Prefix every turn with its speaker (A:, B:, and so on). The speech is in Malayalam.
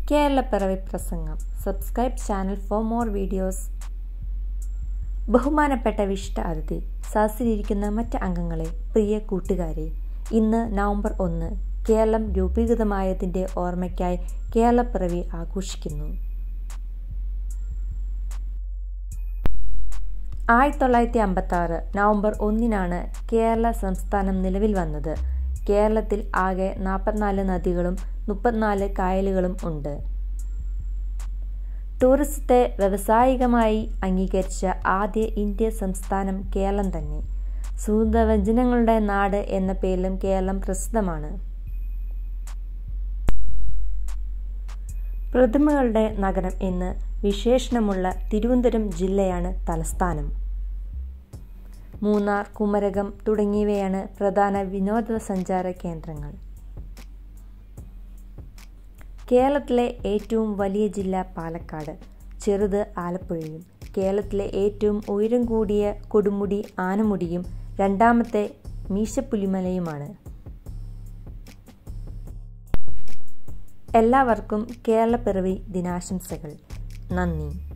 A: കേരളപ്പിറവി പ്രസംഗം subscribe channel for more videos ബഹുമാനപ്പെട്ട വിശിഷ്ട അതിഥി സദസ്സിലിരിക്കുന്ന മറ്റ് അംഗങ്ങളെ പ്രിയ കൂട്ടുകാരെ ഇന്ന് നവംബർ ഒന്ന് കേരളം രൂപീകൃതമായതിൻ്റെ ഓർമ്മയ്ക്കായി കേരളപ്പിറവി ആഘോഷിക്കുന്നു ആയിരത്തി തൊള്ളായിരത്തി അമ്പത്തി ആറ് നവംബർ ഒന്നിനാണ് കേരള സംസ്ഥാനം നിലവിൽ വന്നത് കേരളത്തിൽ ആകെ നാൽപ്പത്തിനാല് നദികളും മുപ്പത്തിനാല് കായലുകളും ഉണ്ട് ടൂറിസത്തെ വ്യാവസായികമായി അംഗീകരിച്ച ആദ്യ ഇന്ത്യ സംസ്ഥാനം കേരളം തന്നെ സുഗന്ധവ്യഞ്ജനങ്ങളുടെ നാട് എന്ന പേരിലും കേരളം പ്രസിദ്ധമാണ് പ്രതിമകളുടെ നഗരം എന്ന് വിശേഷണമുള്ള തിരുവനന്തപുരം ജില്ലയാണ് തലസ്ഥാനം മൂന്നാർ കുമരകം തുടങ്ങിയവയാണ് പ്രധാന വിനോദസഞ്ചാര കേന്ദ്രങ്ങൾ കേരളത്തിലെ ഏറ്റവും വലിയ ജില്ല പാലക്കാട് ചെറുത് ആലപ്പുഴയും കേരളത്തിലെ ഏറ്റവും ഉയരം കൂടിയ കൊടുമുടി ആനമുടിയും രണ്ടാമത്തെ മീശപ്പുലിമലയുമാണ് എല്ലാവർക്കും കേരളപ്പിറവി ദിനാശംസകൾ നന്ദി